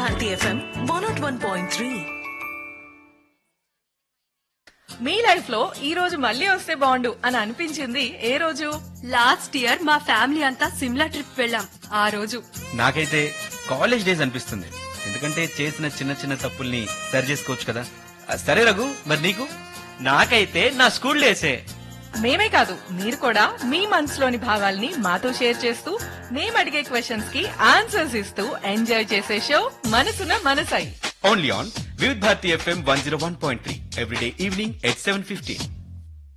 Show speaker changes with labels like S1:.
S1: Bharati FM one nought one point three
S2: మీ life లో ఈ రోజు మళ్ళీ వస్తే బాగుండు అని అనిపించింది ఏ రోజు
S3: లాస్ట్ ఇయర్ మా ఫ్యామిలీ అంతా సిమ్లా ట్రిప్ వెళ్ళాం ఆ రోజు
S4: నాకైతే కాలేజ్ డేస్ అనిపిస్తుంది ఎందుకంటే చేసిన చిన్న చిన్న తప్పుల్ని సరి చేసుకోవచ్చు కదా ఆ, సరే రఘు మరి నీకు
S5: నాకైతే నా స్కూల్ డేసే
S2: మేమే కాదు మీరు కూడా మీ మనసులోని భావాల్ని మాతో షేర్ చేస్తూ మేము అడిగే క్వశ్చన్స్ కి ఆన్సర్స్ ఇస్తూ ఎంజాయ్ చేసే షో మనసున మనసై
S4: only on Vividh Bharati FM one zero one point three everyday evening at seven fifteen